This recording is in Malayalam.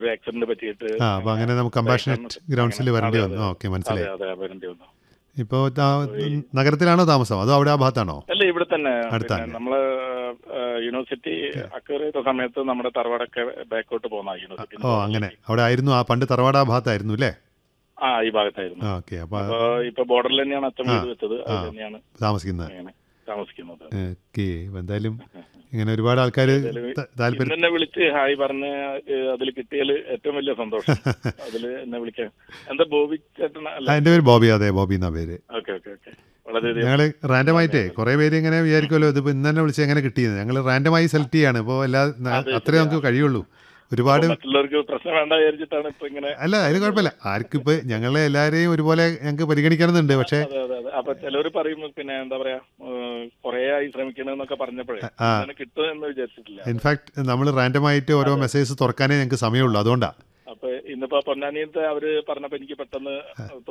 ഒരു ആക്സിഡന്റ് പറ്റിയിട്ട് ആ അപ്പോൾ അങ്ങനെ നമുക്ക് കമ്പാഷനറ്റ് ഗ്രൗണ്ട്സിൽ വരേണ്ടി അതെ, വന്നു അതെ. ഓക്കെ അതെ മനസ്സിലായി അതെ വരേണ്ടി വന്നു ഇപ്പോൾ നഗരത്തിലാണോ താമസം അതോ അവിടെ ആ ഭാഗത്താണോ അല്ല ഇവിടെ തന്നെ അടുത്താണ്. പിന്നെ നമ്മള് ആ, യൂണിവേഴ്സിറ്റി അക്വയർ ചെയ്ത സമയത്ത് നമ്മുടെ തറവാടൊക്കെ ബാക്കോട്ട് പോന്ന യൂണിവേഴ്സിറ്റി ഓ അങ്ങനെ അവിടെ ആയിരുന്നു ആ പണ്ട് തറവാട് ആ ഭാഗത്തായിരുന്നു അല്ലേ ആ ഈ ഭാഗത്തായിരുന്നു ആ ഓക്കെ അപ്പോൾ അപ്പൊ ഇപ്പൊ ബോർഡറിൽ തന്നെയാണ് അച്ഛൻ വീട് വെച്ചത് ആ. അത് തന്നെയാണ് താമസിക്കുന്നത് ഇങ്ങനെ താമസിക്കുന്നത് ഓക്കെ എന്തായാലും ഇങ്ങനെ ഒരുപാട് ആൾക്കാർ താല്പര്യം ഇന്ന് എന്നെ വിളിച്ച് ഹായ് പറഞ്ഞ് അതിൽ കിട്ടിയാൽ ഏറ്റവും വലിയ സന്തോഷം അതിൽ എന്നെ വിളിക്കാൻ എന്താ ബോബി ചേട്ടൻ ആ, അല്ല എൻ്റെ പേര് ബോബി അതെ ബോബി എന്നാ പേര് ഓക്കെ ഓക്കെ ഓക്കെ വളരെയധികം ഞങ്ങൾ റാൻഡമായിട്ടേ കുറേ പേര് ഇങ്ങനെ വിചാരിക്കുമല്ലോ ഇതിപ്പോൾ ഇന്ന് തന്നെ വിളിച്ച് എങ്ങനെ കിട്ടിയത് ഞങ്ങൾ റാൻഡമായി സെലക്ട് ചെയ്യാണ് ഇപ്പോൾ എല്ലാ അത്രേ നമുക്ക് കഴിയുള്ളൂ ഒരുപാട് മറ്റുള്ളവർക്ക് പ്രശ്നം വേണ്ട വിചാരിച്ചിട്ടാണ് ഇപ്പൊ ഇങ്ങനെ അല്ല അതിന് കുഴപ്പമില്ല ആർക്കും ഇപ്പോൾ ഞങ്ങളെ എല്ലാവരെയും ഒരുപോലെ ഞങ്ങൾക്ക് പരിഗണിക്കണമെന്നുണ്ട് പക്ഷേ അതെ അതെ അതെ അപ്പൊ ചിലവർ പറയും പിന്നെ എന്താ പറയാ കൊറേ ആയി ശ്രമിക്കണെന്നൊക്കെ പറഞ്ഞപ്പോഴേ ആ. അങ്ങനെ കിട്ടും എന്ന് വിചാരിച്ചിട്ടില്ല ഇൻഫാക്ട് നമ്മൾ റാൻഡമായിട്ട് ഓരോ മെസ്സേജസ് തുറക്കാനേ ഞങ്ങൾക്ക് സമയമുള്ളൂ അതുകൊണ്ടാണ് അപ്പൊ ഇന്നിപ്പോ പൊന്നാനിയത്തെ അവര് പറഞ്ഞപ്പോ എനിക്ക് പെട്ടെന്ന്